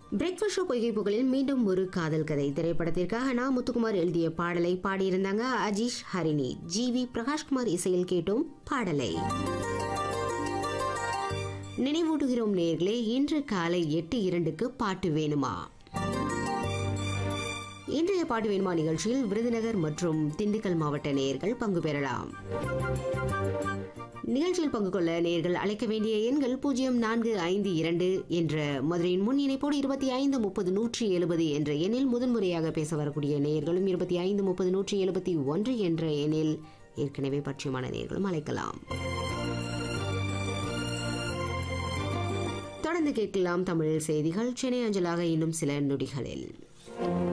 breakfast show பொய்கை புகழில் மீண்டும் ஒரு காதல் கதை திரைப்படத்திற்காக நான் முத்துக்குமார் எழுதிய பாடலை பாடியிருந்தாங்க அஜீஷ் ஹரிணி ஜி வி பிரகாஷ்குமார் இசையில் கேட்டோம் பாடலை நினைவூட்டுகிறோம் நேர்களே இன்று காலை எட்டு இரண்டுக்கு பாட்டு வேணுமா இன்றைய பாட்டு வேணுமா நிகழ்ச்சியில் விருதுநகர் மற்றும் திண்டுக்கல் மாவட்ட நேயர்கள் பங்கு பெறலாம் நிகழ்ச்சியில் பங்கு கொள்ள நேர்கள் அழைக்க வேண்டிய எண்கள் பூஜ்ஜியம் நான்கு ஐந்து இரண்டு என்ற மதுரையின் முன் இணைப்போடு இருபத்தி ஐந்து முப்பது நூற்றி எழுபது என்ற எண்ணில் முதன்முறையாக பேச வரக்கூடிய நேயர்களும் இருபத்தி ஐந்து முப்பது நூற்றி எழுபத்தி ஒன்று என்ற எண்ணில் ஏற்கனவே பட்சியமான நேர்களும் அழைக்கலாம் தொடர்ந்து கேட்கலாம் தமிழ் செய்திகள் சென்னை அஞ்சலாக இன்னும் சில நொடிகளில்